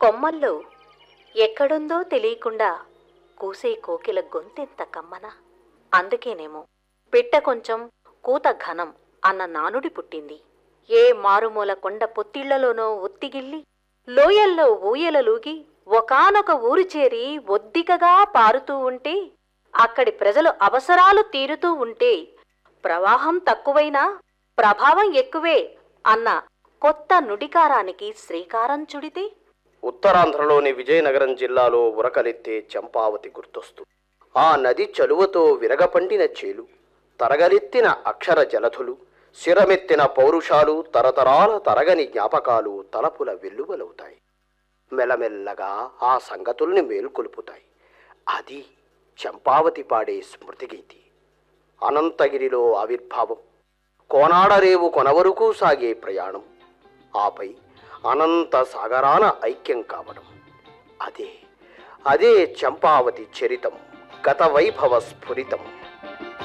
కొమ్మల్లో ఎక్కడుందో తెలియకుండా కూసే కోకిల గొంతెంత కమ్మన అందుకేనేమో పిట్ట కొంచెం కూత ఘనం అన్న నానుడి పుట్టింది ఏ మారుమూల కొండ పొత్తిళ్లలోనో ఒత్తిగిల్లి లోయల్లో ఊయలలూగి ఒకానొక ఊరు చేరి ఒద్దికగా పారుతూ ఉంటే అక్కడి ప్రజలు అవసరాలు తీరుతూ ఉంటే ప్రవాహం తక్కువైనా ప్రభావం ఎక్కువే అన్న కొత్త నుడికారానికి శ్రీకారం చుడితే ఉత్తరాంధ్రలోని విజయనగరం జిల్లాలో ఉరకలెత్తే చంపావతి గుర్తొస్తు ఆ నది చలువతో విరగపండిన చేలు తరగలెత్తిన అక్షర జలధులు శిరమెత్తిన పౌరుషాలు తరతరాల తరగని జ్ఞాపకాలు తలపుల వెల్లువలవుతాయి మెల్లమెల్లగా ఆ సంగతుల్ని మేల్కొల్పుతాయి అది చంపావతి పాడే స్మృతిగీతి అనంతగిరిలో ఆవిర్భావం కోనాడరేవు కొనవరకు సాగే ప్రయాణం ఆపై అనంత సాగరాన ఐక్యం కావడం అదే అదే చంపావతి చరితం గత వైభవ స్ఫురితం